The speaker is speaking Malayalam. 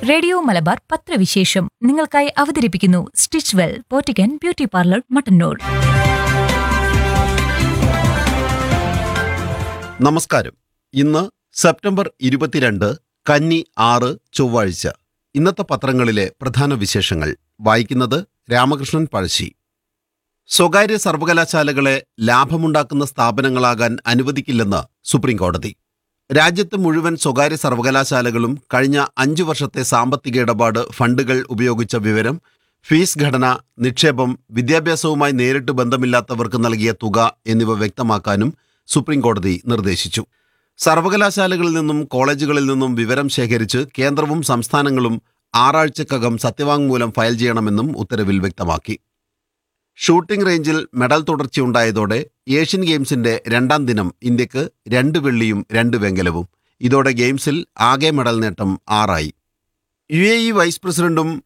റേഡിയോ മലബാർ പത്രവിശേഷം നിങ്ങൾക്കായി അവതരിപ്പിക്കുന്നു സ്റ്റിച്ച് വെൽ പോറ്റിക്കൻ ബ്യൂട്ടി പാർലർ മട്ടന്നൂർ നമസ്കാരം ഇന്ന് സെപ്റ്റംബർ ഇരുപത്തിരണ്ട് കന്നി ആറ് ചൊവ്വാഴ്ച ഇന്നത്തെ പത്രങ്ങളിലെ പ്രധാന വിശേഷങ്ങൾ വായിക്കുന്നത് രാമകൃഷ്ണൻ പഴശ്ശി സ്വകാര്യ സർവകലാശാലകളെ ലാഭമുണ്ടാക്കുന്ന സ്ഥാപനങ്ങളാകാൻ അനുവദിക്കില്ലെന്ന് സുപ്രീം കോടതി രാജ്യത്ത് മുഴുവൻ സ്വകാര്യ സർവകലാശാലകളും കഴിഞ്ഞ അഞ്ചു വർഷത്തെ സാമ്പത്തിക ഇടപാട് ഫണ്ടുകൾ ഉപയോഗിച്ച വിവരം ഫീസ് ഘടന നിക്ഷേപം വിദ്യാഭ്യാസവുമായി നേരിട്ട് ബന്ധമില്ലാത്തവർക്ക് നൽകിയ തുക എന്നിവ വ്യക്തമാക്കാനും സുപ്രീം കോടതി നിർദ്ദേശിച്ചു സർവകലാശാലകളിൽ നിന്നും കോളേജുകളിൽ നിന്നും വിവരം ശേഖരിച്ച് കേന്ദ്രവും സംസ്ഥാനങ്ങളും ആറാഴ്ചക്കകം സത്യവാങ്മൂലം ഫയൽ ചെയ്യണമെന്നും ഉത്തരവിൽ വ്യക്തമാക്കി ഷൂട്ടിംഗ് റേഞ്ചിൽ മെഡൽ തുടർച്ചയുണ്ടായതോടെ ഏഷ്യൻ ഗെയിംസിന്റെ രണ്ടാം ദിനം ഇന്ത്യക്ക് രണ്ട് വെള്ളിയും രണ്ട് വെങ്കലവും ഇതോടെ ഗെയിംസിൽ ആകെ മെഡൽ നേട്ടം ആറായി യു എ ഇ വൈസ് പ്രസിഡന്റും